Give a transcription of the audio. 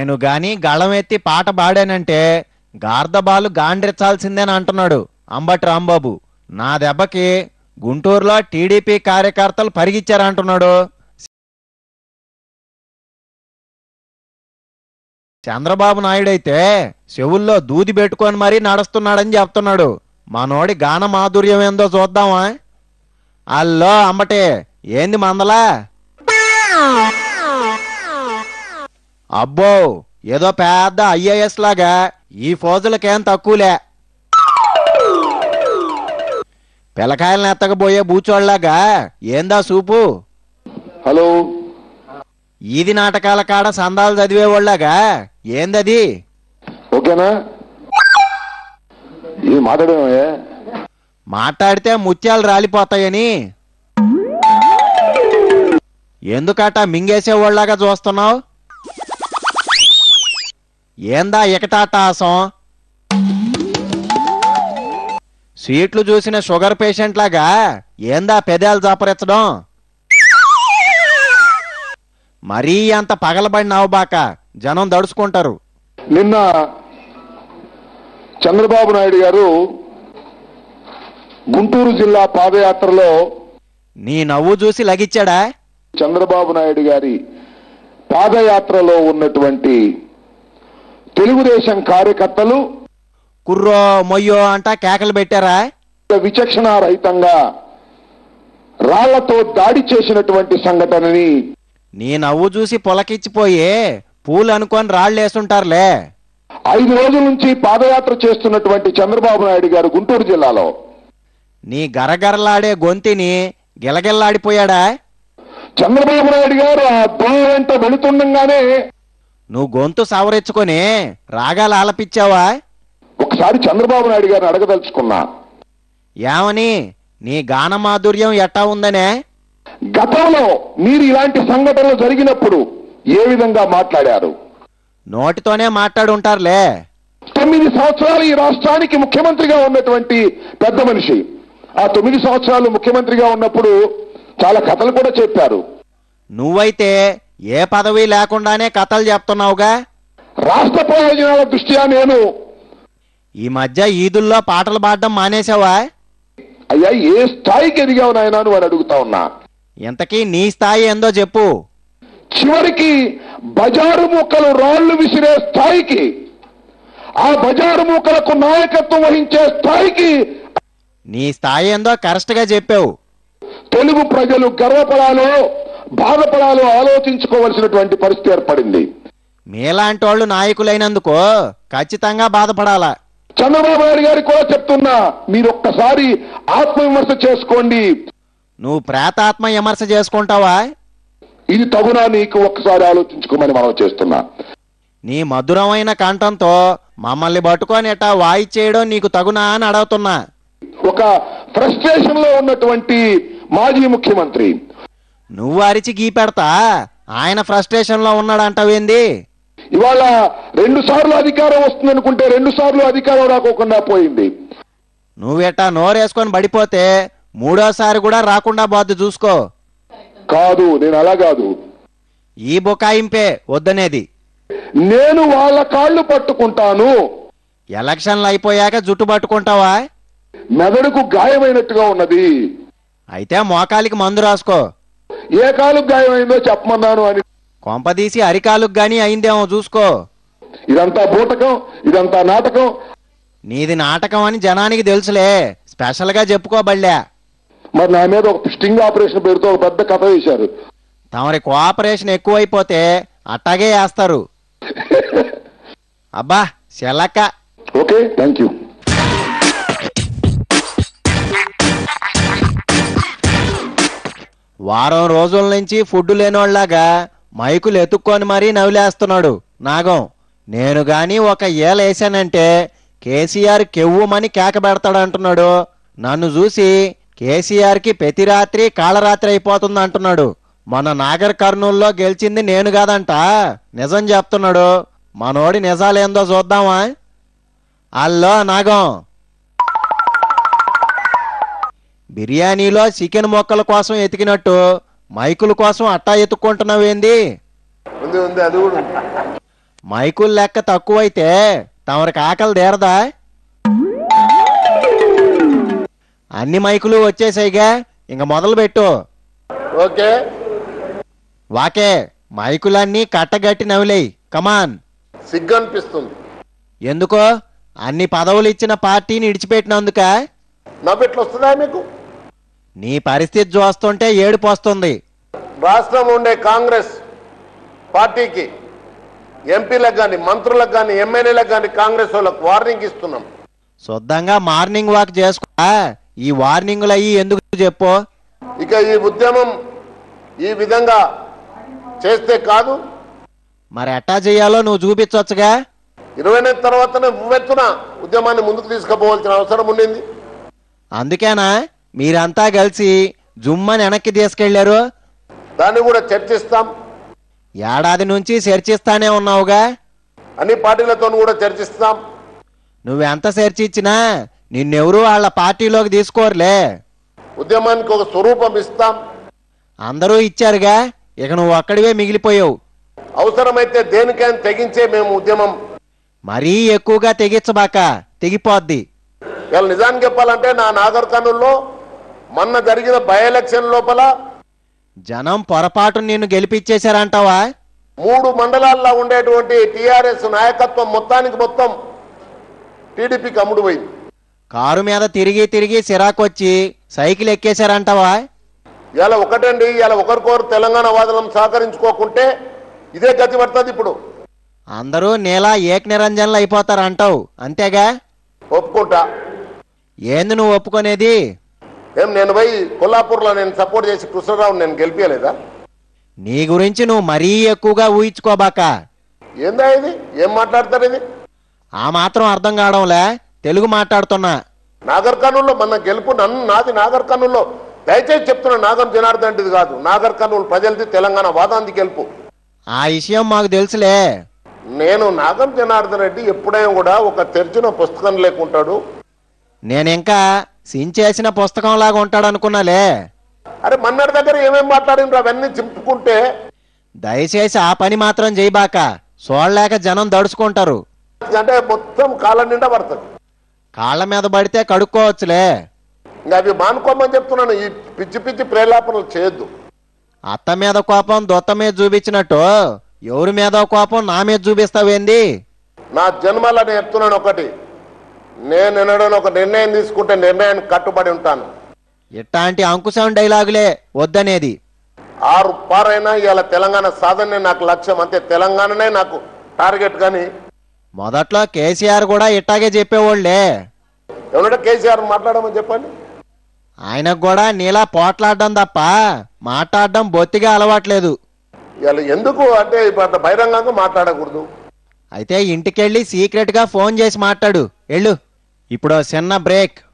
నేను గాని గళం ఎత్తి పాట పాడానంటే గార్దబాలు గాండ్రించాల్సిందేని అంటున్నాడు అంబటి రాంబాబు నా దెబ్బకి గుంటూరులో టీడీపీ కార్యకర్తలు పరిగిచ్చారంటున్నాడు చంద్రబాబు నాయుడు అయితే చెవుల్లో దూది పెట్టుకొని మరీ నడుస్తున్నాడని చెప్తున్నాడు మనోడి గాన మాధుర్యం ఏందో చూద్దామా అల్లో అంబటే ఏంది మందలా అబ్బో ఏదో పెద్ద ఐఏఎస్ లాగా ఈ ఫోజులకేం తక్కువలే పిల్లకాయలను ఎత్తకపోయే బూచోళ్లాగా ఏందా సూపు హలో ఈది నాటకాల కాడ సందాలు చదివేవాళ్ళగా ఏందది ఓకేనా ఇది మాట్లాడమే మాట్లాడితే ముత్యాలు రాలిపోతాయని ఎందుకట మింగేసేవాళ్ళగా చూస్తున్నావు ఏందా ఇకటాటాసం సీట్లు చూసిన షుగర్ పేషెంట్ లాగా ఏందా పెదాలు జాపరెచ్చడం మరీ అంత పగలబడిన అవబాక జనం దడుచుకుంటారు నిన్న చంద్రబాబు నాయుడు గారు గుంటూరు జిల్లా పాదయాత్రలో నీ నవ్వు చూసి లగిచ్చాడా చంద్రబాబు నాయుడు గారి పాదయాత్రలో ఉన్నటువంటి తెలుగుదేశం కార్యకర్తలు కుర్రో మొయ్యో అంటా కేకలు పెట్టారా విచక్షణ రహితంగా రాళ్లతో దాడి చేసినటువంటి సంఘటనని నీ నవ్వు చూసి పొలకిచ్చిపోయి పూలు అనుకొని రాళ్ళేసుంటారులే ఐదు రోజుల నుంచి పాదయాత్ర చేస్తున్నటువంటి చంద్రబాబు నాయుడు గారు గుంటూరు జిల్లాలో నీ గరగరలాడే గొంతిని గిలగిల్లాడిపోయాడా చంద్రబాబు నాయుడు గారు ఆ దోమ వెంట వెళుతుండగానే నువ్వు గొంతు సవరించుకొని రాగాలు ఆలపించావా ఒకసారి చంద్రబాబు నాయుడు గారిని అడగదలుచుకున్నా ఏమని నీ గాన మాధుర్యం ఎట్టా ఉందనే గతంలో మీరు ఇలాంటి సంఘటనలు జరిగినప్పుడు ఏ విధంగా మాట్లాడారు నోటితోనే మాట్లాడుంటారులే తొమ్మిది సంవత్సరాలు ఈ రాష్ట్రానికి ముఖ్యమంత్రిగా ఉన్నటువంటి పెద్ద మనిషి ఆ తొమ్మిది సంవత్సరాలు ముఖ్యమంత్రిగా ఉన్నప్పుడు చాలా కథలు కూడా చెప్పారు నువ్వైతే ఏ పదవి లేకుండానే కథలు చెప్తున్నావుగా రాష్ట్ర ప్రయోజనాల దృష్ట్యా నేను ఈ మధ్య ఈదుల్లో పాటలు పాడడం మానేసావా అయ్యా ఏ స్థాయికి ఎదిగావు నాయనా నువ్వు అని అడుగుతా ఉన్నా ఇంతకీ నీ స్థాయి ఏందో చెప్పు చివరికి బజారు మూకలు రాళ్లు విసిరే స్థాయికి ఆ బజారు మూకలకు నాయకత్వం వహించే స్థాయికి నీ స్థాయి ఏందో కరెక్ట్గా చెప్పావు తెలుగు ప్రజలు గర్వపడాలో బాధపడాలో ఆలోచించుకోవలసినటువంటి పరిస్థితి ఏర్పడింది మీలాంటి వాళ్ళు నాయకులైనందుకు ఖచ్చితంగా బాధపడాలా చంద్రబాబు నాయుడు గారికి కూడా చెప్తున్నా మీరు ఒక్కసారి ఆత్మవిమర్శ చేసుకోండి నువ్వు ప్రేతాత్మ విమర్శ చేసుకుంటావా ఇది తగునా నీకు ఒక్కసారి ఆలోచించుకోమని మనం చేస్తున్నా నీ మధురమైన కంఠంతో మమ్మల్ని పట్టుకొని ఎట్టా వాయిచ్చేయడం నీకు తగునా అని అడుగుతున్నా ఒక ఫ్రస్ట్రేషన్ లో ఉన్నటువంటి మాజీ ముఖ్యమంత్రి నువ్వు అరిచి గీపెడతా ఆయన ఫ్రస్ట్రేషన్ లో ఉన్నాడంటావేంది ఇవాళ రెండు సార్లు అధికారం వస్తుందనుకుంటే రెండు సార్లు అధికారం రాకోకుండా పోయింది నువ్వెట్టా నోరేసుకొని పడిపోతే మూడోసారి కూడా రాకుండా బాధ చూసుకో కాదు నేను అలా కాదు ఈ బుకాయింపే వద్దనేది నేను వాళ్ళ కాళ్ళు పట్టుకుంటాను ఎలక్షన్లు అయిపోయాక జుట్టు పట్టుకుంటావా మెదడుకు గాయమైనట్టుగా ఉన్నది అయితే మోకాలికి మందు రాసుకో ఏ కాలు గాయమైందో చెప్పమన్నాను అని కొంపదీసి అరికాలుకు గాని అయిందేమో చూసుకో ఇదంతా బూటకం ఇదంతా నాటకం నీది నాటకం అని జనానికి తెలుసులే స్పెషల్గా చెప్పుకోబళ్ళా మరి నా మీద ఒక స్టింగ్ ఆపరేషన్ పేరుతో ఒక పెద్ద కథ వేశారు తమరి కోఆపరేషన్ ఎక్కువైపోతే అట్టాగే వేస్తారు అబ్బా చెల్లక్క ఓకే థ్యాంక్ యూ వారం రోజుల నుంచి ఫుడ్ లేనోళ్ళలాగా మైకులు ఎత్తుక్కొని మరీ నవ్వులేస్తున్నాడు నాగం నేను గాని ఒక ఏల వేసానంటే కేసీఆర్ కెవ్వుమని కేక పెడతాడంటున్నాడు నన్ను చూసి కేసీఆర్కి ప్రతి రాత్రి కాళరాత్రి అయిపోతుంది అంటున్నాడు మన నాగర్ కర్నూల్లో గెలిచింది నేను కాదంట నిజం చెప్తున్నాడు మనోడి నిజాలేందో చూద్దామా అల్లో నాగం బిర్యానీలో చికెన్ మొక్కల కోసం ఎతికినట్టు మైకుల కోసం అట్టా ఎత్తుక్కుంటున్నావేంది ఉంది ఉంది అది కూడా ఉంది మైకుల లెక్క తక్కువైతే తమరికి ఆకలి తీరదా అన్ని మైకులు వచ్చేసాయిగా ఇంక మొదలు పెట్టు ఓకే వాకే మైకులన్నీ కట్టగట్టి నవ్వులేయి కమాన్ సిగ్గు అనిపిస్తుంది ఎందుకో అన్ని పదవులు ఇచ్చిన పార్టీని ఇడిచిపెట్టినందుక నవ్వెట్లు వస్తుందా మీకు నీ పరిస్థితి చూస్తుంటే ఏడుపు వస్తుంది రాష్ట్రంలో ఉండే కాంగ్రెస్ పార్టీకి ఎంపీలకు కానీ మంత్రులకు కానీ ఎమ్మెల్యేలకు కానీ కాంగ్రెస్ వాళ్ళకు వార్నింగ్ ఇస్తున్నాం శుద్ధంగా మార్నింగ్ వాక్ చేసుకో ఈ వార్నింగులు అయ్యి ఎందుకు చెప్పు ఇక ఈ ఉద్యమం ఈ విధంగా చేస్తే కాదు మరి ఎట్టా చేయాలో నువ్వు చూపించవచ్చుగా ఇరవై నెల తర్వాతనే ఉవ్వెత్తున ఉద్యమాన్ని ముందుకు తీసుకుపోవాల్సిన అవసరం ఉండింది అందుకేనా మీరంతా కలిసి జుమ్మని వెనక్కి తీసుకెళ్లారు దాన్ని కూడా చర్చిస్తాం ఏడాది నుంచి చర్చిస్తానే ఉన్నావుగా అన్ని పార్టీలతో కూడా చర్చిస్తాం నువ్వెంత చర్చించినా నిన్నెవరూ వాళ్ళ పార్టీలోకి తీసుకోరులే ఉద్యమానికి ఒక స్వరూపం ఇస్తాం అందరూ ఇచ్చారుగా ఇక నువ్వు ఒక్కడివే మిగిలిపోయావు అవసరమైతే దేనికైనా తెగించే మేము ఉద్యమం మరీ ఎక్కువగా తెగించబాక తెగిపోద్ది ఇవాళ నిజానికి చెప్పాలంటే నా నాగర్ కర్నూల్లో మొన్న జరిగిన బై ఎలక్షన్ లోపల జనం పొరపాటు నిన్ను గెలిపించేశారంటావా మూడు మండలాల్లో ఉండేటువంటి టిఆర్ఎస్ నాయకత్వం మొత్తానికి మొత్తం టీడీపీకి అమ్ముడు పోయింది కారు మీద తిరిగి తిరిగి సిరాకొచ్చి సైకిల్ ఎక్కేశారంటావా ఇలా ఒకటండి ఇలా ఒకరికొకరు తెలంగాణ వాదనం సహకరించుకోకుంటే ఇదే గతి పడుతుంది ఇప్పుడు అందరూ నీలా ఏక నిరంజన్లు అయిపోతారంటావు అంతేగా ఒప్పుకుంటా ఏంది నువ్వు ఒప్పుకునేది ఏం నేను పోయి కొల్లాపూర్లో నేను సపోర్ట్ చేసి కృష్ణరావు నేను గెలిపించలేదా నీ గురించి నువ్వు మరీ ఎక్కువగా ఊహించుకోబాక ఏందా ఇది ఏం మాట్లాడతారు ఇది ఆ మాత్రం అర్థం కావడంలే తెలుగు మాట్లాడుతున్నా నాగర్ కర్నూలులో మన గెలుపు నన్ను నాది నాగర్ కర్నూలులో దయచేసి చెప్తున్నా నాగం జనార్దన్ రెడ్డిది కాదు నాగర్ కర్నూలు ప్రజలది తెలంగాణ వాదాంది గెలుపు ఆ విషయం మాకు తెలుసులే నేను నాగం జనార్దన్ రెడ్డి ఎప్పుడైనా కూడా ఒక తెరిచిన పుస్తకం లేకుంటాడు నేనింకా సించేసిన పుస్తకం లాగా ఉంటాడు అనుకున్నాలే అరే మన్నటి దగ్గర ఏమేం మాట్లాడినరు అవన్నీ చింపుకుంటే దయచేసి ఆ పని మాత్రం చేయబాక చూడలేక జనం దడుచుకుంటారు అంటే మొత్తం కాలం నిండా పడుతుంది కాళ్ళ మీద పడితే కడుక్కోవచ్చులే ఇంకా అవి మానుకోమని చెప్తున్నాను ఈ పిచ్చి పిచ్చి ప్రేలాపనలు చేయొద్దు అత్త మీద కోపం దొత్త మీద చూపించినట్టు ఎవరి మీద కోపం నా మీద చూపిస్తావేంది నా జన్మలో నేను చెప్తున్నాను ఒకటి నేను ఎన్నడూ ఒక నిర్ణయం తీసుకుంటే నిర్ణయానికి కట్టుబడి ఉంటాను ఇట్లాంటి అంకుశం డైలాగులే వద్దనేది ఆరు పారైనా ఇవాళ తెలంగాణ సాధనే నాకు లక్ష్యం అంతే తెలంగాణనే నాకు టార్గెట్ కానీ మొదట్లో కేసీఆర్ కూడా ఇట్టాగే చెప్పేవాళ్లే ఎవరంటే కేసీఆర్ మాట్లాడమని చెప్పండి ఆయనకు కూడా నీలా పోట్లాడడం తప్ప మాట్లాడడం బొత్తిగా అలవాట్లేదు ఇవాళ ఎందుకు అంటే ఇప్పుడు అంత బహిరంగంగా మాట్లాడకూడదు అయితే ఇంటికెళ్ళి సీక్రెట్ గా ఫోన్ చేసి మాట్లాడు ఎళ్ళు ఇప్పుడు చిన్న బ్రేక్